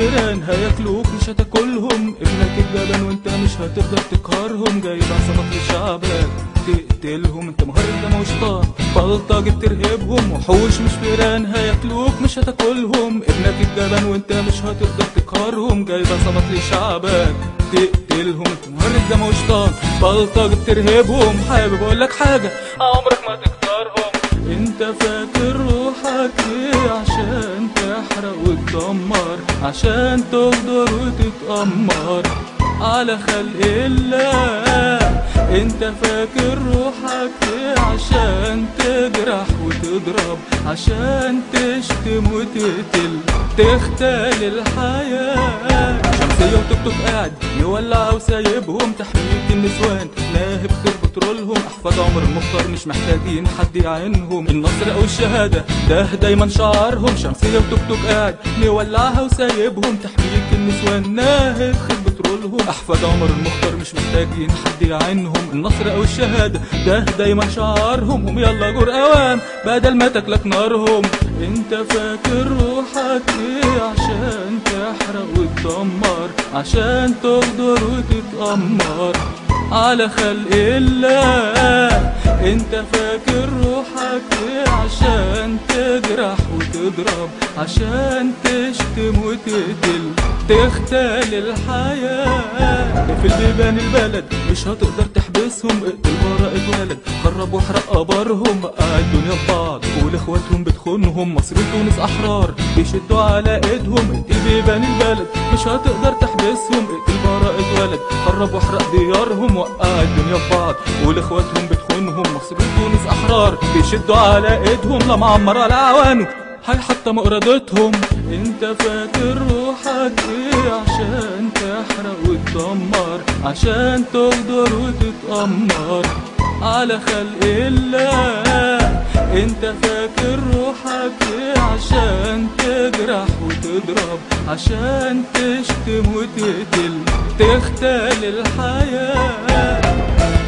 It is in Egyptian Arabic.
فيران هياكلوك مش هتاكلهم ابنك الجبن وانت مش هتقدر تقهرهم جايب عصابات لشعبك تقتلهم انت مهرج ده مش طان بلطجة ترهبهم وحوش مش فيران هياكلوك مش هتاكلهم ابنك الجبن وانت مش هتقدر تقهرهم جايب عصابات لشعبك تقتلهم انت مهرج ده مش طان بلطجة ترهبهم حابب اقول لك حاجة عمرك ما تكسرهم انت فاكر روحك ايه عشان تحرق وتدمر عشان تغدر وتتأمر على خلق الله انت فاكر روحك ايه عشان تجرح وتضرب عشان تشتم وتقتل تختال الحياة شمسية وتوك توك قاعد مولع وسايبهم تحمية النسوان ناهب في بترولهم احفاد عمر المختار مش محتاجين حد يعينهم النصر او الشهادة ده دايما شعارهم شمسية وتوك توك قاعد مولعها وسايبهم تحمية النسوان ناهب خد بترولهم احفاد عمر المختار مش محتاجين حد يعينهم النصر او الشهادة ده دايما شعارهم هم يلا جور اوام بدل ما تاكلك نارهم انت فاكر روحك ايه عشان تحرق وتدمر عشان تغدر وتتأمر على خلق الله انت فاكر روحك ايه عشان تجرح وتضرب عشان تشتم وتقتل تختال الحياة في البيبان البلد مش هتقدر تحبسهم اقتل براءة ولد خرب واحرق قبرهم بقى الدنيا في بعض ولاخواتهم بتخونهم مصر تونس احرار بيشدوا على ايدهم اقتل بيبان البلد مش هتقدر تحبسهم اقتل براءة ولد خرب واحرق ديارهم وقع الدنيا في بعض ولاخواتهم بتخونهم مصر تونس احرار بيشدوا على ايدهم لا معمر على عوانه هاي حتى مقردتهم انت فاكر روحك ايه عشان تحرق وتدمر عشان تغدر وتتأمر على خلق الله انت فاكر روحك ايه عشان تجرح وتضرب عشان تشتم وتقتل تختال الحياة